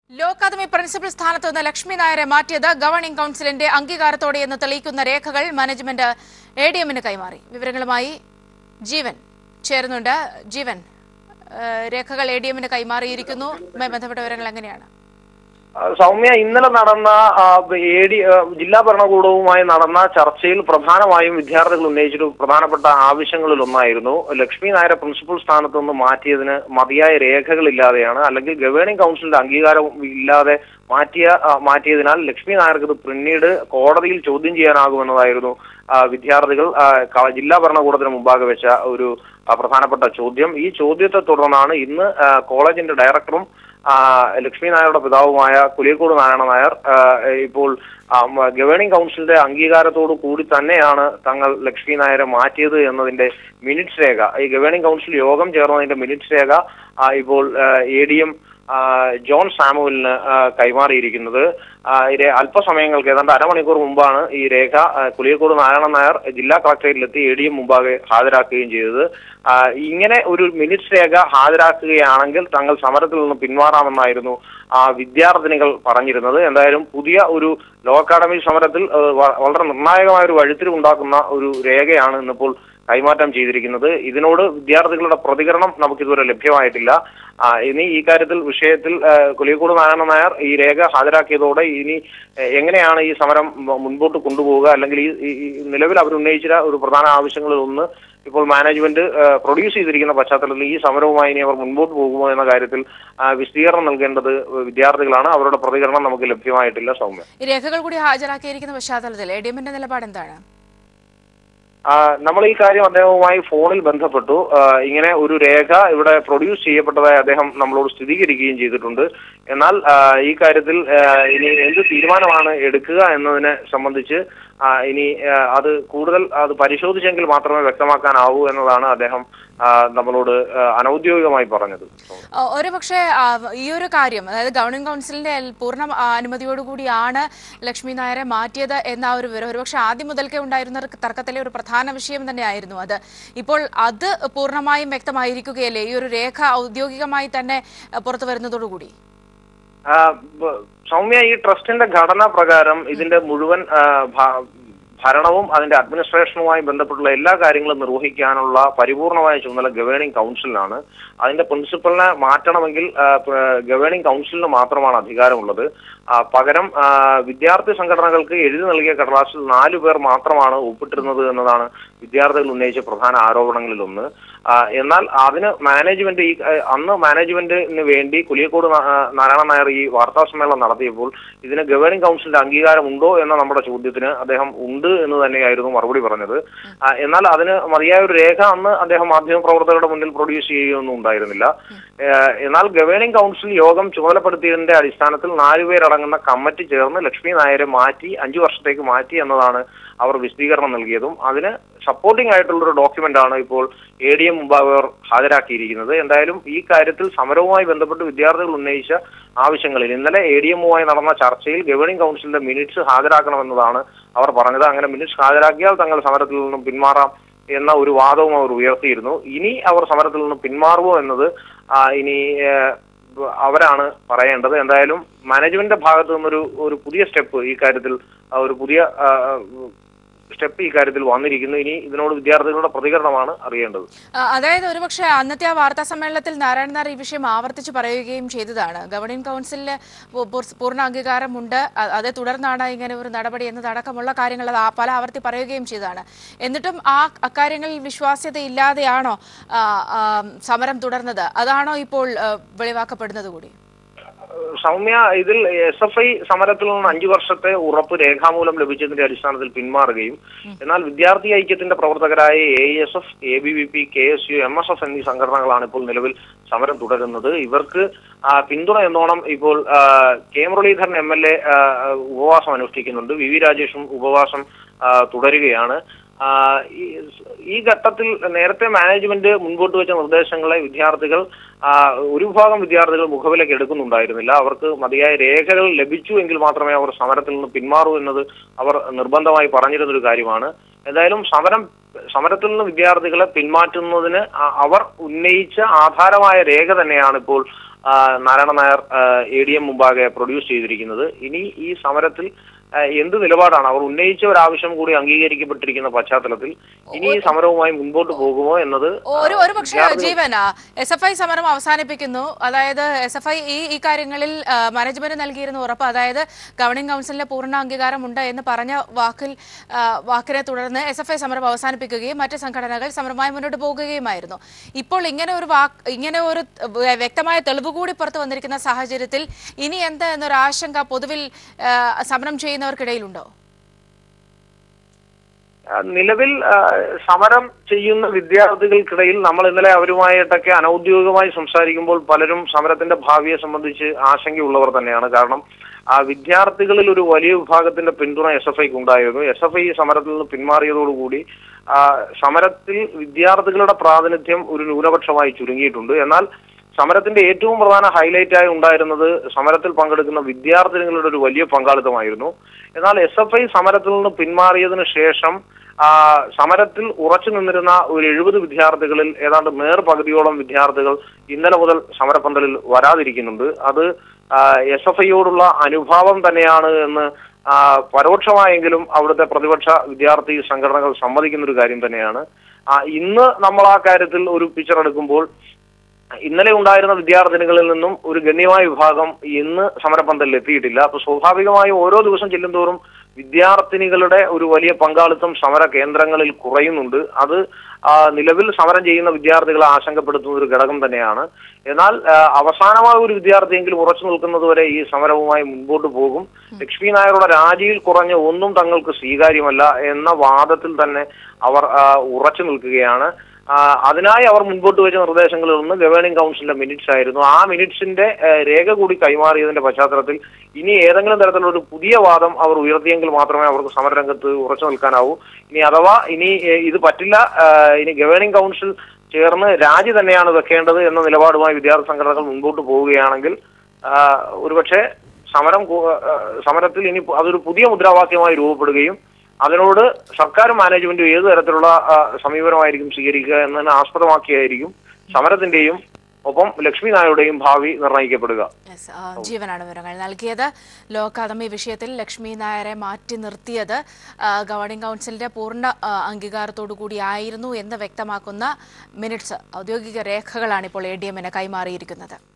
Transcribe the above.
law academy principal സ്ഥാനത്ത് നിന്ന് ലക്ഷ്മി നായരെ മാറ്റിയത് ഗവർണിംഗ് കൌൺസിലിന്റെ അംഗീകാരത്തോടെയെന്ന് തെളിയിക്കുന്ന രേഖകൾ മാനേജ്മെന്റ് എ ഡി എമ്മിന് കൈമാറി വിവരങ്ങളുമായി ജീവൻ ചേരുന്നുണ്ട് ജീവൻ ഏഹ്, രേഖകൾ എ ഡി എമ്മിന് കൈമാറിയിരിക്കുന്നു ഇതുമായി ബന്ധപ്പെട്ട വിവരങ്ങൾ എങ്ങനെയാണ് ആ, സൗമ്യ ഇന്നലെ നടന്ന ആ, എ ഡി ആ, ജില്ലാ ഭരണകൂടവുമായി നടന്ന ചർച്ചയിൽ പ്രധാനമായും വിദ്യാർത്ഥികൾ ഉന്നയിച്ചൊരു പ്രധാനപ്പെട്ട ആവശ്യങ്ങളിൽ ഒന്നായിരുന്നു ലക്ഷ്മി നായരെ പ്രിൻസിപ്പൽ സ്ഥാനത്ത് നിന്ന് മാറ്റിയതിന് മതിയായ രേഖകളില്ലാതെയാണ് അല്ലെങ്കിൽ ഗവേണിംഗ് കൗൺസിലിന്റെ അംഗീകാരം ഇല്ലാതെ മാറ്റിയ ആ, മാറ്റിയതിനാൽ ലക്ഷ്മി നായർക്ക് ഇത് പിന്നീട് കോടതിയിൽ ചോദ്യം ചെയ്യാനാകുമെന്നതായിരുന്നു ആ, വിദ്യാർത്ഥികൾ ആ, ക- ജില്ലാ ഭരണകൂടത്തിന് മുമ്പാകെ വെച്ച ഒരു ആ, പ്രധാനപ്പെട്ട ചോദ്യം ഈ ചോദ്യത്തെ തുടർന്നാണ് ഇന്ന് ആ, കോളേജിന്റെ ഡയറക്ടറും ആ, ലക്ഷ്മി നായരുടെ പിതാവുമായ കുലിയക്കോട് നാരായണ നായർ ആ, ഇപ്പോൾ ആ, മ- ഗവേണിംഗ് കൗൺസിലിന്റെ അംഗീകാരത്തോടു കൂടി തന്നെയാണ് തങ്ങൾ ലക്ഷ്മി നായരെ മാറ്റിയത് എന്നതിന്റെ മിനിറ്റ്സ് രേഖ ഈ ഗവേണിംഗ് കൗൺസിൽ യോഗം ചേർന്നതിന്റെ മിനിറ്റ്സ് രേഖ ആ, ഇപ്പോൾ എ ഡി എം ജോൺ സാമുവലിന് ആ, കൈമാറിയിരിക്കുന്നത് ആ, ഇത് അല്പസമയങ്ങൾക്ക് ഏതാണ്ട് അരമണിക്കൂർ മുമ്പാണ് ഈ രേഖ ആ, കുലിയക്കോട് നാരായണ നായർ ജില്ലാ കളക്ടറേറ്റിലെത്തി എ ഡി എം മുമ്പാകെ ഹാജരാക്കുകയും ചെയ്തത് ആ, ഇങ്ങനെ ഒരു മിനിറ്റ്സ് രേഖ ഹാജരാക്കുകയാണെങ്കിൽ തങ്ങൾ സമരത്തിൽ നിന്ന് പിന്മാറാമെന്നായിരുന്നു ആ വിദ്യാർത്ഥിനികൾ പറഞ്ഞിരുന്നത് എന്തായാലും പുതിയ ഒരു ലോ അക്കാദമി സമരത്തിൽ ആ, വ- വളരെ നിർണായകമായ ഒരു വഴിത്തിരിവ് ഉണ്ടാക്കുന്ന ഒരു രേഖയാണ് ഇന്നിപ്പോൾ കൈമാറ്റം ചെയ്തിരിക്കുന്നത് ഇതിനോട് വിദ്യാർത്ഥികളുടെ പ്രതികരണം നമുക്കിതുവരെ ലഭ്യമായിട്ടില്ല ആ, ഇനി ഈ കാര്യത്തിൽ വിഷയത്തിൽ ആ, കുലിയക്കോട് നാരായണ നായർ ഈ രേഖ ഹാജരാക്കിയതോടെ ഇനി ആ, എങ്ങനെയാണ് ഈ സമരം മ- മുൻപോട്ട് കൊണ്ടുപോവുക അല്ലെങ്കിൽ ഈ ഈ- ഈ നിലവിൽ അവർ ഉന്നയിച്ച ഒരു പ്രധാന ആവശ്യങ്ങളിൽ ഒന്ന് ഇപ്പോൾ മാനേജ്മെന്റ് പ്രൊഡ്യൂസ് ചെയ്തിരിക്കുന്ന പശ്ചാത്തലത്തിൽ ഈ സമരവുമായി ഇനി അവർ മുൻപോട്ട് പോകുമോ എന്ന കാര്യത്തിൽ ആ, വിശദീകരണം നൽകേണ്ടത് വിദ്യാർത്ഥികളാണ് അവരുടെ പ്രതികരണം നമുക്ക് ലഭ്യമായിട്ടില്ല സൗമ്യ ഈ രേഖകൾ കൂടി ഹാജരാക്കിയിരിക്കുന്ന പശ്ചാത്തലത്തിൽ എ ഡി എമ്മിന്റെ നിലപാട് എന്താണ് ആ, നമ്മൾ ഈ കാര്യം അദ്ദേഹവുമായി ഫോണിൽ ബന്ധപ്പെട്ടു ആ, ഇങ്ങനെ ഒരു രേഖ ഇവിടെ പ്രൊഡ്യൂസ് ചെയ്യപ്പെട്ടതായി അദ്ദേഹം നമ്മളോട് സ്ഥിരീകരിക്കുകയും ചെയ്തിട്ടുണ്ട് എന്നാൽ ആ, ഈ കാര്യത്തിൽ ആ, ഇനി എന്ത് തീരുമാനമാണ് എടുക്കുക എന്നതിനെ സംബന്ധിച്ച് ആ, ഇനി ആ, അത് കൂടുതൽ അത് പരിശോധിച്ചെങ്കിൽ മാത്രമേ വ്യക്തമാക്കാനാവൂ എന്നതാണ് അദ്ദേഹം ആ, നമ്മളോട് ആ, അനൗദ്യോഗികമായി പറഞ്ഞത് ആ, ഒരുപക്ഷെ ആ, ഈ ഒരു കാര്യം അതായത് ഗവർണിംഗ് കൗൺസിലിന്റെ എൽ- പൂർണ്ണ ആ, അനുമതിയോടുകൂടിയാണ് ലക്ഷ്മി നായരെ മാറ്റിയത് എന്ന ആ ഒരു വിവരം ഒരുപക്ഷെ ആദ്യം മുതൽക്കേ ഉണ്ടായിരുന്ന ഒരു തർക്കത്തിലെ ഒരു പ്രധാന വിഷയം തന്നെയായിരുന്നു അത് ഇപ്പോൾ അത് പൂർണ്ണമായും വ്യക്തമായിരിക്കുകയല്ലേ ഈ ഒരു രേഖ ഔദ്യോഗികമായി തന്നെ ആ, പുറത്തു വരുന്നതോടുകൂടി ആ, ബ- സൗമ്യ ഈ ട്രസ്റ്റിന്റെ ഘടന പ്രകാരം ഇതിന്റെ മുഴുവൻ ആ, ഭ- ഭരണവും അതിന്റെ അഡ്മിനിസ്ട്രേഷനുമായി ബന്ധപ്പെട്ടുള്ള എല്ലാ കാര്യങ്ങളും നിർവഹിക്കാനുള്ള പരിപൂർണമായ ചുമതല ഗവേണിംഗ് കൗൺസിലിനാണ് അതിന്റെ പ്രിൻസിപ്പലിനെ മാറ്റണമെങ്കിൽ ആ, പ- ഗവേണിംഗ് കൗൺസിലിന് മാത്രമാണ് അധികാരമുള്ളത് ആ, പകരം ആ, വിദ്യാർത്ഥി സംഘടനകൾക്ക് എഴുതി നൽകിയ കടലാസിൽ നാലു പേർ മാത്രമാണ് ഒപ്പിട്ടിരുന്നത് എന്നതാണ് വിദ്യാർത്ഥികൾ ഉന്നയിച്ച പ്രധാന ആരോപണങ്ങളിൽ ഒന്ന് ആ, എന്നാൽ അതിന് മാനേജ്മെന്റ് ഈ ആ, അന്ന് മാനേജ്മെന്റിന് വേണ്ടി കുലിയക്കോട് നാ- ആ, നാരായണ നായർ ഈ വാർത്താ സമ്മേളനം നടത്തിയപ്പോൾ ഇതിന് ഗവേണിംഗ് കൗൺസിലിന്റെ അംഗീകാരം ഉണ്ടോ എന്ന നമ്മുടെ ചോദ്യത്തിന് അദ്ദേഹം ഉണ്ട് എന്ന് തന്നെയായിരുന്നു മറുപടി പറഞ്ഞത് ആ, എന്നാൽ അതിന് മതിയായ ഒരു രേഖ അന്ന് അദ്ദേഹം മാധ്യമ പ്രവർത്തകരുടെ മുന്നിൽ പ്രൊഡ്യൂസ് ചെയ്യുകയൊന്നും ഉണ്ടായിരുന്നില്ല ഏഹ് എന്നാൽ ഗവേണിംഗ് കൗൺസിൽ യോഗം ചുമതലപ്പെടുത്തിയതിന്റെ അടിസ്ഥാനത്തിൽ നാലുപേരടങ്ങുന്ന കമ്മിറ്റി ചേർന്ന് ലക്ഷ്മി നായരെ മാറ്റി അഞ്ചു വർഷത്തേക്ക് മാറ്റി എന്നതാണ് അവർ വിശദീകരണം നൽകിയതും അതിന് സപ്പോർട്ടിംഗ് ആയിട്ടുള്ള ഒരു ഡോക്യുമെന്റ് ആണ് ഇപ്പോൾ എ ഡി എം മുമ്പാകെ അവർ ഹാജരാക്കിയിരിക്കുന്നത് എന്തായാലും ഈ കാര്യത്തിൽ സമരവുമായി ബന്ധപ്പെട്ട് വിദ്യാർത്ഥികൾ ഉന്നയിച്ച ആവശ്യങ്ങളിൽ ഇന്നലെ എ ഡി എമ്മുമായി നടന്ന ചർച്ചയിൽ ഗവേണിംഗ് കൗൺസിലിന്റെ മിനിറ്റ്സ് ഹാജരാക്കണമെന്നതാണ് അവർ പറഞ്ഞത് അങ്ങനെ മിനിറ്റ്സ് ഹാജരാക്കിയാൽ തങ്ങൾ സമരത്തിൽ നിന്നും പിന്മാറാം എന്ന ഒരു വാദവും അവർ ഉയർത്തിയിരുന്നു ഇനി അവർ സമരത്തിൽ നിന്ന് പിന്മാറുമോ എന്നത് ആ, ഇനി ഏഹ്, അവരാണ് പറയേണ്ടത് എന്തായാലും മാനേജ്മെന്റിന്റെ ഭാഗത്തു നിന്നൊരു ഒരു പുതിയ സ്റ്റെപ്പ് ഈ കാര്യത്തിൽ ആ, ഒരു പുതിയ സ്റ്റെപ്പ് ഈ കാര്യത്തിൽ വന്നിരിക്കുന്നു ഇനി ഇതിനോട് വിദ്യാർത്ഥികളുടെ പ്രതികരണമാണ് അറിയേണ്ടത് ആ, അതായത് ഒരുപക്ഷെ അന്നത്തെ ആ വാർത്താ സമ്മേളനത്തിൽ നാരായണ നായർ ഈ വിഷയം ആവർത്തിച്ച് പറയുകയും ചെയ്തതാണ് ഗവർണിംഗ് കൗൺസിലിന് പൂ- പൂർ- പൂർണ്ണ അംഗീകാരമുണ്ട് അ- അതേ തുടർന്നാണ് ഇങ്ങനെ ഒരു നടപടി എന്നതടക്കമുള്ള കാര്യങ്ങൾ അത് ആ- പല ആവർത്തി പറയുകയും ചെയ്തതാണ് എന്നിട്ടും ആ അക്കാര്യങ്ങളിൽ വിശ്വാസ്യത ഇല്ലാതെയാണോ ആ, ആ, സമരം തുടർന്നത് അതാണോ ഇപ്പോൾ ആ, വെളിവാക്കപ്പെടുന്നത് കൂടി സൗമ്യ ഇതിൽ എസ് എഫ് ഐ സമരത്തിൽ നിന്ന് അഞ്ചു വർഷത്തെ ഉറപ്പ് രേഖാമൂലം ലഭിച്ചതിന്റെ അടിസ്ഥാനത്തിൽ പിന്മാറുകയും എന്നാൽ വിദ്യാർത്ഥി ഐക്യത്തിന്റെ പ്രവർത്തകരായ A S F A B V P K S U M S F എന്നീ സംഘടനകളാണ് ഇപ്പോൾ നിലവിൽ സമരം തുടരുന്നത് ഇവർക്ക് ആ, പിന്തുണ എന്നോണം ഇപ്പോൾ ആ, K Muraleedharan M L A ഉപവാസം അനുഷ്ഠിക്കുന്നുണ്ട് വി വി രാജേഷും ഉപവാസം ആ, തുടരുകയാണ് ആ, ഈ- ഈ ഘട്ടത്തിൽ നേരത്തെ മാനേജ്മെന്റ് മുൻപോട്ട് വെച്ച നിർദ്ദേശങ്ങളെ വിദ്യാർത്ഥികൾ ആ, ഒരു വിഭാഗം വിദ്യാർത്ഥികൾ മുഖവിലേക്ക് എടുക്കുന്നുണ്ടായിരുന്നില്ല അവർക്ക് മതിയായ രേഖകൾ ലഭിച്ചു എങ്കിൽ മാത്രമേ അവർ സമരത്തിൽ നിന്ന് പിന്മാറൂ എന്നത് അവർ നിർബന്ധമായി പറഞ്ഞിരുന്ന ഒരു കാര്യമാണ് എന്തായാലും സമരം സമരത്തിൽ നിന്ന് വിദ്യാർത്ഥികളെ പിന്മാറ്റുന്നതിന് അ- അവർ ഉന്നയിച്ച ആധാരമായ രേഖ തന്നെയാണ് ഇപ്പോൾ ആ, Narayana Nair A D M മുമ്പാകെ പ്രൊഡ്യൂസ് ചെയ്തിരിക്കുന്നത് ഇനി ഈ സമരത്തിൽ ആ, എന്ത് നിലപാടാണ് അവർ ഉന്നയിച്ച ഒരു ആവശ്യം കൂടി അംഗീകരിക്കപ്പെട്ടിരിക്കുന്ന പശ്ചാത്തലത്തിൽ ഇനി ഈ സമരവുമായി മുൻപോട്ട് പോകുമോ എന്നത് ഒരു ഒരു പക്ഷേ ജീവൻ എസ് എഫ് ഐ സമരം അവസാനിപ്പിക്കുന്നു അതായത് എസ് എഫ് ഐ ഈ ഈ കാര്യങ്ങളിൽ ആ, മാനേജ്മെന്റ് നൽകിയിരുന്ന ഉറപ്പ് അതായത് ഗവർണിംഗ് കൗൺസിലിന്റെ പൂർണ്ണ അംഗീകാരമുണ്ട് എന്ന് പറഞ്ഞ വാക്കിൽ ആ, വാക്കിനെ തുടർന്ന് എസ് എഫ് ഐ സമരം അവസാനിപ്പിക്കുകയും മറ്റ് സംഘടനകൾ സമരമായി മുന്നോട്ട് പോകുകയുമായിരുന്നു ഇപ്പോൾ ഇങ്ങനെ ഒരു വാക്ക് ഇങ്ങനെ ഒരു വ- വ്യക്തമായ തെളിവ് കൂടി പുറത്തു വന്നിരിക്കുന്ന സാഹചര്യത്തിൽ ഇനി എന്താ എന്നൊരു ആശങ്ക പൊതുവിൽ ആ, സമരം ചെയ്യുന്നവർക്കിടയിലുണ്ടോ ആ, നിലവിൽ ആ, സമരം ചെയ്യുന്ന വിദ്യാർത്ഥികൾക്കിടയിൽ നമ്മൾ ഇന്നലെ അവരുമായിട്ടൊക്കെ അനൌദ്യോഗികമായി സംസാരിക്കുമ്പോൾ പലരും സമരത്തിന്റെ ഭാവിയെ സംബന്ധിച്ച് ആശങ്കയുള്ളവർ തന്നെയാണ് കാരണം ആ വിദ്യാർത്ഥികളിൽ ഒരു വലിയ വിഭാഗത്തിന്റെ പിന്തുണ എസ് എഫ് ഐക്ക് ഉണ്ടായിരുന്നു എസ് എഫ് ഐ സമരത്തിൽ നിന്ന് പിന്മാറിയതോടുകൂടി ആ, സമരത്തിൽ വിദ്യാർത്ഥികളുടെ പ്രാതിനിധ്യം ഒരു ന്യൂനപക്ഷമായി ചുരുങ്ങിയിട്ടുണ്ട് എന്നാൽ സമരത്തിന്റെ ഏറ്റവും പ്രധാന ഹൈലൈറ്റ് ആയി ഉണ്ടായിരുന്നത് സമരത്തിൽ പങ്കെടുക്കുന്ന വിദ്യാർത്ഥിനികളുടെ ഒരു വലിയ പങ്കാളിത്തമായിരുന്നു എന്നാൽ എസ് എഫ് ഐ സമരത്തിൽ നിന്ന് പിന്മാറിയതിനു ശേഷം ആ, സമരത്തിൽ ഉറച്ചു നിന്നിരുന്ന ഒരു എഴുപത് വിദ്യാർത്ഥികളിൽ ഏതാണ്ട് നേർ പകുതിയോളം വിദ്യാർത്ഥികൾ ഇന്നലെ മുതൽ സമരപ്പന്തലിൽ വരാതിരിക്കുന്നുണ്ട് അത് എസ് എഫ് ഐയോടുള്ള അനുഭാവം തന്നെയാണ് എന്ന് ആ, പരോക്ഷമായെങ്കിലും അവിടുത്തെ പ്രതിപക്ഷ വിദ്യാർത്ഥി സംഘടനകൾ സമ്മതിക്കുന്ന ഒരു കാര്യം തന്നെയാണ് ആ, ഇന്ന് നമ്മൾ ആ കാര്യത്തിൽ ഒരു പിക്ചർ എടുക്കുമ്പോൾ ഇന്നലെ ഉണ്ടായിരുന്ന വിദ്യാർത്ഥിനികളിൽ നിന്നും ഒരു ഗണ്യമായ വിഭാഗം ഇന്ന് സമരപന്തലിൽ എത്തിയിട്ടില്ല അപ്പൊ സ്വാഭാവികമായും ഓരോ ദിവസം ചെല്ലുന്തോറും വിദ്യാർത്ഥിനികളുടെ ഒരു വലിയ പങ്കാളിത്തം സമര കേന്ദ്രങ്ങളിൽ കുറയുന്നുണ്ട് അത് ആ, നിലവിൽ സമരം ചെയ്യുന്ന വിദ്യാർത്ഥികളെ ആശങ്കപ്പെടുത്തുന്ന ഒരു ഘടകം തന്നെയാണ് എന്നാൽ ആ, അവസാനമായ ഒരു വിദ്യാർത്ഥിയെങ്കിലും ഉറച്ചു നിൽക്കുന്നതുവരെ ഈ സമരവുമായി മുൻപോട്ട് പോകും ലക്ഷ്മി നായരുടെ രാജിയിൽ കുറഞ്ഞ ഒന്നും തങ്ങൾക്ക് സ്വീകാര്യമല്ല എന്ന വാദത്തിൽ തന്നെ അവർ ആ, ഉറച്ചു നിൽക്കുകയാണ് ആ, അതിനായി അവർ മുൻപോട്ട് വെച്ച നിർദ്ദേശങ്ങളിൽ ഒന്ന് ഗവേണിംഗ് കൗൺസിലിന്റെ മിനിറ്റ്സ് ആയിരുന്നു ആ മിനിറ്റ്സിന്റെ ഏ, രേഖ കൂടി കൈമാറിയതിന്റെ പശ്ചാത്തലത്തിൽ ഇനി ഏതെങ്കിലും തരത്തിലുള്ള ഒരു പുതിയ വാദം അവർ ഉയർത്തിയെങ്കിൽ മാത്രമേ അവർക്ക് സമരരംഗത്ത് ഉറച്ചു നിൽക്കാനാവൂ ഇനി അഥവാ ഇനി ഏ, ഇത് പറ്റില്ല ആ, ഇനി ഗവേണിംഗ് കൗൺസിൽ ചേർന്ന് രാജി തന്നെയാണ് വെക്കേണ്ടത് എന്ന നിലപാടുമായി വിദ്യാർത്ഥി സംഘടനകൾ മുൻപോട്ട് പോവുകയാണെങ്കിൽ ആ, ഒരുപക്ഷെ സമരം കൂ- ആ, സമരത്തിൽ ഇനി അതൊരു പുതിയ മുദ്രാവാക്യമായി രൂപപ്പെടുകയും അതിനോട് സർക്കാർ മാനേജ്മെന്റും ഏത് തരത്തിലുള്ള ആ, സമീപനമായിരിക്കും സ്വീകരിക്കുക എന്നതിനെ ആസ്പദമാക്കിയായിരിക്കും സമരത്തിന്റെയും ഒപ്പം ലക്ഷ്മി നായരുടെയും ഭാവി നിർണ്ണയിക്കപ്പെടുക യെസ് ആ, ജീവനാണ് വിവരങ്ങൾ നൽകിയത് ലോ അക്കാദമി വിഷയത്തിൽ ലക്ഷ്മി നായരെ മാറ്റി നിർത്തിയത് ആ, ഗവർണിംഗ് കൗൺസിലിന്റെ പൂർണ്ണ ആ, അംഗീകാരത്തോടു കൂടിയായിരുന്നു എന്ന് വ്യക്തമാക്കുന്ന മിനിറ്റ്സ് ഔദ്യോഗിക രേഖകളാണ് ഇപ്പോൾ എ ഡി എമ്മിന് കൈമാറിയിരിക്കുന്നത്